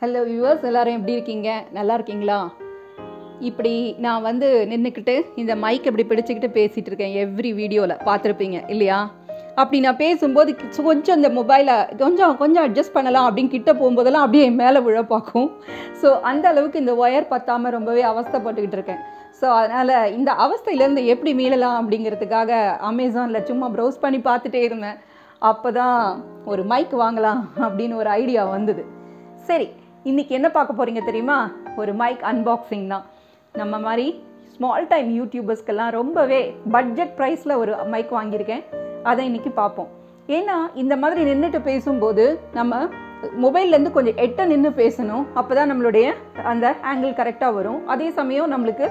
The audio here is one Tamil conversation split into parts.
ஹலோ வியூவர்ஸ் எல்லாரும் எப்படி இருக்கீங்க நல்லா இருக்கீங்களா இப்படி நான் வந்து நின்றுக்கிட்டு இந்த மைக் இப்படி பிடிச்சிக்கிட்டு பேசிகிட்டு இருக்கேன் எவ்ரி வீடியோவில் பார்த்துருப்பீங்க இல்லையா அப்படி நான் பேசும்போது கி- கொஞ்சம் இந்த மொபைலை கொஞ்சம் கொஞ்சம் அட்ஜஸ்ட் பண்ணலாம் அப்படின்னு கிட்ட போகும்போதெல்லாம் அப்படியே என் மேலே விழ பார்க்கும் ஸோ அந்த அளவுக்கு இந்த ஒயர் பத்தாமல் ரொம்பவே அவஸ்தைப்பட்டுக்கிட்டு இருக்கேன் ஸோ அதனால் இந்த அவஸ்தையிலேருந்து எப்படி மீளலாம் அப்படிங்கிறதுக்காக அமேசானில் சும்மா ப்ரௌஸ் பண்ணி பார்த்துட்டே இருந்தேன் அப்போ தான் ஒரு மைக் வாங்கலாம் அப்படின்னு ஒரு ஐடியா வந்தது சரி இன்னைக்கு என்ன பார்க்க போறீங்க தெரியுமா ஒரு மைக் அன்பாக்சிங் தான் நம்ம மாதிரி ஸ்மால் டைம் யூடியூபர்ஸ்க்கெல்லாம் ரொம்பவே பட்ஜெட் ப்ரைஸில் ஒரு மைக் வாங்கியிருக்கேன் அதை இன்னைக்கு பார்ப்போம் ஏன்னா இந்த மாதிரி நின்றுட்டு பேசும்போது நம்ம மொபைல்லேருந்து கொஞ்சம் எட்ட நின்று பேசணும் அப்போ தான் நம்மளுடைய அந்த ஆங்கிள் கரெக்டாக வரும் அதே சமயம் நம்மளுக்கு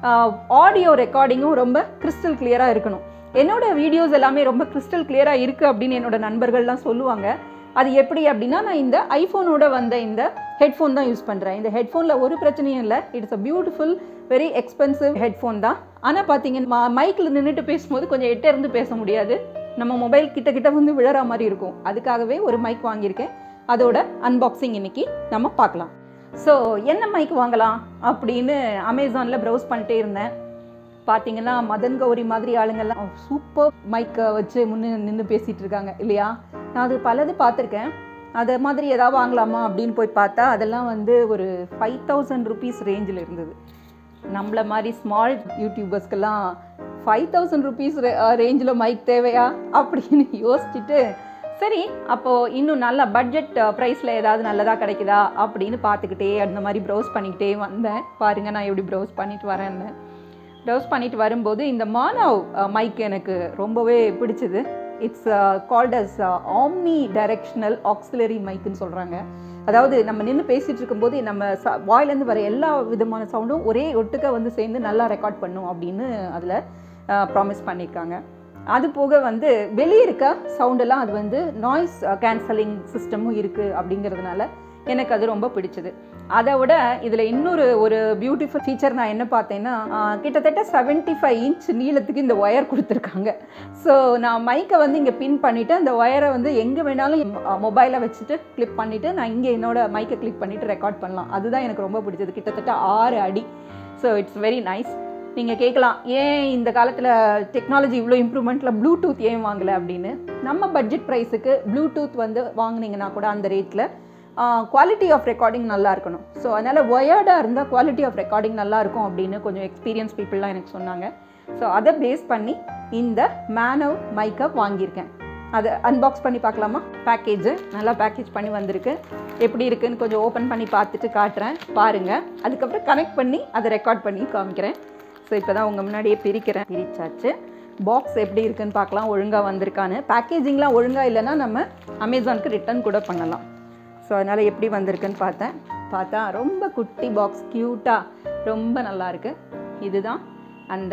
ஆடியோ ரெக்கார்டிங்கும் ரொம்ப கிறிஸ்டல் கிளியராக இருக்கணும் என்னோட வீடியோஸ் எல்லாமே ரொம்ப கிறிஸ்டல் கிளியராக இருக்குது அப்படின்னு என்னோட நண்பர்கள்லாம் சொல்லுவாங்க அது எப்படி அப்படின்னா நான் இந்த ஐஃபோனோட வந்த இந்த ஹெட்ஃபோன் தான் யூஸ் பண்ணுறேன் இந்த ஹெட்ஃபோனில் ஒரு பிரச்சனையும் இல்லை it's a beautiful very expensive headphone தான் ஆனால் பார்த்தீங்கன்னா மைக்கில் நின்றுட்டு பேசும்போது கொஞ்சம் எட்ட இருந்து பேச முடியாது நம்ம மொபைல் கிட்ட கிட்ட வந்து விழற மாதிரி இருக்கும் அதுக்காகவே ஒரு மைக் வாங்கியிருக்கேன் அதோட அன்பாக்சிங் இன்னைக்கு நம்ம பார்க்கலாம் ஸோ என்ன மைக் வாங்கலாம் அப்படின்னு அமேசானில் ப்ரௌஸ் பண்ணிட்டே இருந்தேன் பார்த்தீங்கன்னா மதன் கௌரி மாதிரி ஆளுங்கெல்லாம் சூப்பர் மைக்கை வச்சு முன்னு நின்று பேசிகிட்டு இருக்காங்க இல்லையா நான் அது பலது பார்த்துருக்கேன் அதை மாதிரி ஏதாவது வாங்கலாமா அப்படின்னு போய் பார்த்தா அதெல்லாம் வந்து ஒரு ஃபைவ் தௌசண்ட் ருபீஸ் ரேஞ்சில் இருந்தது நம்மள மாதிரி ஸ்மால் யூடியூபர்ஸ்க்கெல்லாம் ஃபைவ் தௌசண்ட் ருபீஸ் ரேஞ்சில் மைக் தேவையா அப்படின்னு யோசிச்சுட்டு சரி அப்போது இன்னும் நல்ல பட்ஜெட் ப்ரைஸில் ஏதாவது நல்லதாக கிடைக்குதா அப்படின்னு பார்த்துக்கிட்டே அந்த மாதிரி ப்ரௌஸ் பண்ணிக்கிட்டே வந்தேன் பாருங்கள் நான் எப்படி ப்ரௌஸ் பண்ணிட்டு வரேன்னு ப்ரௌஸ் பண்ணிட்டு வரும்போது இந்த மானவ் மைக் எனக்கு ரொம்பவே பிடிச்சது it's called as omni directional auxiliary மைக்குன்னு சொல்கிறாங்க அதாவது நம்ம நின்று பேசிகிட்டு இருக்கும்போது நம்ம ச வாயிலேருந்து வர எல்லா விதமான சவுண்டும் ஒரே ஒட்டுக்க வந்து சேர்ந்து நல்லா ரெக்கார்ட் பண்ணும் அப்படின்னு அதில் ப்ராமிஸ் பண்ணியிருக்காங்க அது போக வந்து வெளியே இருக்க சவுண்டெல்லாம் அது வந்து நாய்ஸ் கேன்சலிங் சிஸ்டமும் இருக்குது அப்படிங்கிறதுனால எனக்கு அது ரொம்ப பிடிச்சது அதை விட இதில் இன்னொரு ஒரு பியூட்டிஃபுல் ஃபீச்சர் நான் என்ன பார்த்தேன்னா ஆஹ், கிட்டத்தட்ட 75 ஃபைவ் இன்ச் நீளத்துக்கு இந்த ஒயர் கொடுத்துருக்காங்க ஸோ நான் மைக்கை வந்து இங்கே பின் பண்ணிவிட்டு அந்த ஒயரை வந்து எங்கே வேணாலும் மொபைலை வச்சுட்டு கிளிப் பண்ணிவிட்டு நான் இங்கே என்னோட மைக்கை கிளிக் பண்ணிவிட்டு ரெக்கார்ட் பண்ணலாம் அதுதான் எனக்கு ரொம்ப பிடிச்சது கிட்டத்தட்ட ஆறு அடி ஸோ இட்ஸ் வெரி நைஸ் நீங்கள் கேட்கலாம் ஏன் இந்த காலத்தில் டெக்னாலஜி இவ்வளோ இம்ப்ரூவ்மெண்ட்டில் ப்ளூடூத் ஏன் வாங்கலை அப்படின்னு நம்ம பட்ஜெட் ப்ரைஸுக்கு ப்ளூடூத் வந்து வாங்குனீங்கன்னா கூட அந்த ரேட்டில் குவாலிட்டி ஆஃப் ரெக்கார்டிங் நல்லா இருக்கணும் ஸோ அதனால் ஒயர்டாக இருந்தால் குவாலிட்டி ஆஃப் ரெக்கார்டிங் நல்லா இருக்கும் அப்படின்னு கொஞ்சம் எக்ஸ்பீரியன்ஸ் பீப்புளெலாம் எனக்கு சொன்னாங்க ஸோ அதை பேஸ் பண்ணி இந்த மேனவ் மைக்கை வாங்கியிருக்கேன் அதை அன்பாக்ஸ் பண்ணி பார்க்கலாமா பேக்கேஜ் நல்லா பேக்கேஜ் பண்ணி வந்திருக்கு எப்படி இருக்குன்னு கொஞ்சம் ஓப்பன் பண்ணி பார்த்துட்டு காட்டுறேன் பாருங்கள் அதுக்கப்புறம் கனெக்ட் பண்ணி அதை ரெக்கார்ட் பண்ணி காமிக்கிறேன் ஸோ இப்போ தான் உங்கள் முன்னாடியே பிரிக்கிறேன் பிரிச்சாச்சு பாக்ஸ் எப்படி இருக்குன்னு பார்க்கலாம் ஒழுங்காக வந்திருக்கான்னு பேக்கேஜிங்லாம் ஒழுங்காக இல்லைன்னா நம்ம அமேசானுக்கு ரிட்டர்ன் கூட பண்ணலாம் ஸோ அதனால் எப்படி வந்திருக்குன்னு பார்த்தேன் பார்த்தா ரொம்ப குட்டி பாக்ஸ் க்யூட்டாக ரொம்ப நல்லா இருக்கு இதுதான் அந்த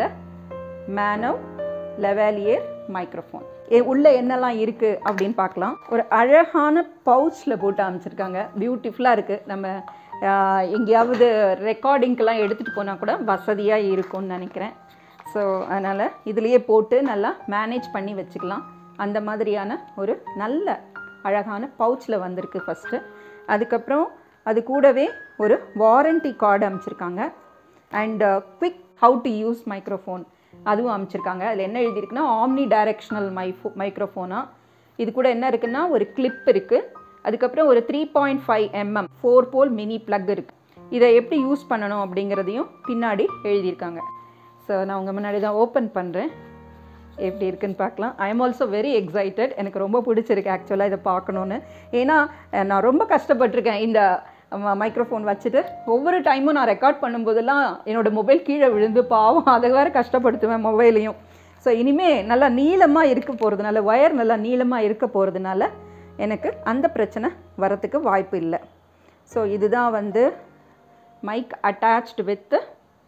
மேனவ் லெவாலியர் மைக்ரோஃபோன் உள்ள என்னெல்லாம் இருக்குது அப்படின்னு பார்க்கலாம் ஒரு அழகான பவுச்சில் போட்டு அமைச்சிருக்காங்க பியூட்டிஃபுல்லாக இருக்குது நம்ம ஆஹ், எங்கேயாவது ரெக்கார்டிங்க்கெல்லாம் எடுத்துகிட்டு போனால் கூட வசதியாக இருக்கும்னு நினைக்கிறேன் ஸோ அதனால் இதுலேயே போட்டு நல்லா மேனேஜ் பண்ணி வச்சுக்கலாம் அந்த மாதிரியான ஒரு நல்ல அழகான பவுச்சில் வந்திருக்கு ஃபஸ்ட்டு அதுக்கப்புறம் அது கூடவே ஒரு வாரண்டி கார்டு அமைச்சிருக்காங்க and quick how to use microphone அதுவும் அமைச்சிருக்காங்க அதில் என்ன எழுதியிருக்குன்னா ஆம்னி டைரக்ஷனல் மைஃபோ மைக்ரோஃபோனா இது கூட என்ன இருக்குன்னா ஒரு கிளிப் இருக்குது அதுக்கப்புறம் ஒரு three point five mm four pole mini plug இருக்குது இதை எப்படி யூஸ் பண்ணணும் அப்படிங்கிறதையும் பின்னாடி எழுதியிருக்காங்க ஸோ நான் உங்கள் முன்னாடி தான் ஓப்பன் பண்ணுறேன் எப்படி இருக்குன்னு பார்க்கலாம் I am also very excited எனக்கு ரொம்ப பிடிச்சிருக்கு ஆக்சுவலாக இதை பார்க்கணுன்னு ஏன்னா அஹ், நான் ரொம்ப கஷ்டப்பட்டிருக்கேன் இந்த மைக்ரோஃபோன் வச்சுட்டு ஒவ்வொரு டைமும் நான் ரெக்கார்ட் பண்ணும்போதெல்லாம் என்னோட மொபைல் கீழே விழுந்து பாவம் அதை வேறு கஷ்டப்படுத்துவேன் மொபைலையும் ஸோ இனிமே நல்லா நீளமாக இருக்க போகிறதுனால ஒயர் நல்லா நீளமாக இருக்க போகிறதுனால எனக்கு அந்த பிரச்சனை வரத்துக்கு வாய்ப்பு இல்லை ஸோ இதுதான் வந்து மைக் அட்டாச்டு வித்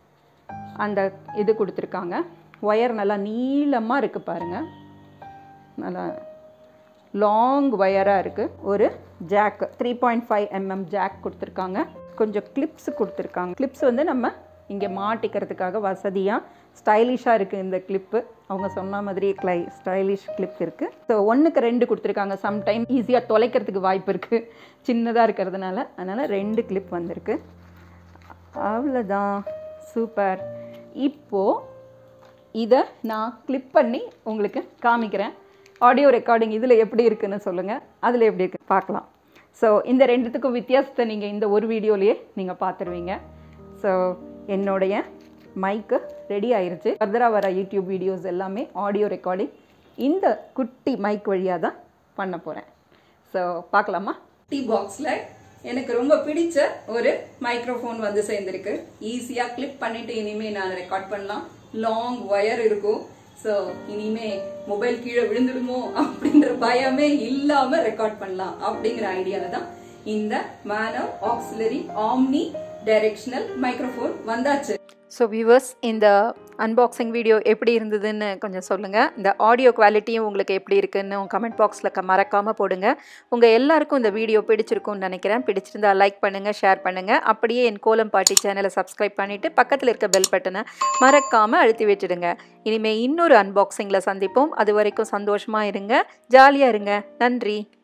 அந்த இது கொடுத்துருக்காங்க ஒயர் நல்லா நீளமாக இருக்குது பாருங்கள் நல்லா லாங் ஒயராக இருக்குது ஒரு jack three point five mm jack கொடுத்துருக்காங்க கொஞ்சம் கிளிப்ஸ் கொடுத்துருக்காங்க கிளிப்ஸ் வந்து நம்ம இங்கே மாட்டிக்கிறதுக்காக வசதியாக ஸ்டைலிஷாக இருக்குது இந்த கிளிப்பு அவங்க சொன்ன மாதிரி கிளை ஸ்டைலிஷ் கிளிப் இருக்குது ஸோ ஒன்றுக்கு ரெண்டு கொடுத்துருக்காங்க சம்டைம் ஈஸியாக தொலைக்கிறதுக்கு வாய்ப்பு இருக்குது சின்னதாக இருக்கிறதுனால அதனால் ரெண்டு கிளிப் வந்திருக்கு அவ்வளோதான் சூப்பர் இப்போது இதை நான் கிளிப் பண்ணி உங்களுக்கு காமிக்கிறேன் ஆடியோ ரெக்கார்டிங் இதில் எப்படி இருக்குன்னு சொல்லுங்கள் அதில் எப்படி இருக்கு பார்க்கலாம் ஸோ இந்த ரெண்டுத்துக்கும் வித்தியாசத்தை நீங்கள் இந்த ஒரு வீடியோலேயே நீங்கள் பார்த்துருவீங்க ஸோ என்னுடைய மைக்கு ரெடி ஆயிருச்சு ஃபர்தராக வர யூடியூப் வீடியோஸ் எல்லாமே ஆடியோ ரெக்கார்டிங் இந்த குட்டி மைக் வழியாக தான் பண்ண போகிறேன் ஸோ பார்க்கலாமா டீ பாக்ஸில் எனக்கு ரொம்ப பிடிச்ச ஒரு மைக்ரோஃபோன் வந்து சேர்ந்துருக்கு ஈஸியாக கிளிப் பண்ணிட்டு இனிமேல் நான் ரெக்கார்ட் பண்ணலாம் லாங் ஒயர் இருக்கும் ஸோ இனிமே மொபைல் கீழே விழுந்துடுமோ அப்படின்ற பயமே இல்லாமல் ரெக்கார்ட் பண்ணலாம் அப்படிங்கிற ஐடியாவில் தான் இந்த mono auxiliary omni directional microphone வந்தாச்சு ஸோ வியூவர்ஸ் இந்த அன்பாக்சிங் வீடியோ எப்படி இருந்ததுன்னு கொஞ்சம் சொல்லுங்கள் இந்த ஆடியோ குவாலிட்டியும் உங்களுக்கு எப்படி இருக்குன்னு கமெண்ட் பாக்ஸில் க மறக்காமல் போடுங்க உங்கள் எல்லாருக்கும் இந்த வீடியோ பிடிச்சிருக்கும்னு நினைக்கிறேன் பிடிச்சிருந்தா லைக் பண்ணுங்கள் ஷேர் பண்ணுங்கள் அப்படியே என் கோலம் பாட்டி சேனலை சப்ஸ்கிரைப் பண்ணிவிட்டு பக்கத்தில் இருக்க பெல் பட்டனை மறக்காமல் அழுத்தி வச்சுடுங்க இனிமேல் இன்னொரு அன்பாக்சிங்கில் சந்திப்போம் அது வரைக்கும் சந்தோஷமாக இருங்க ஜாலியாக இருங்க நன்றி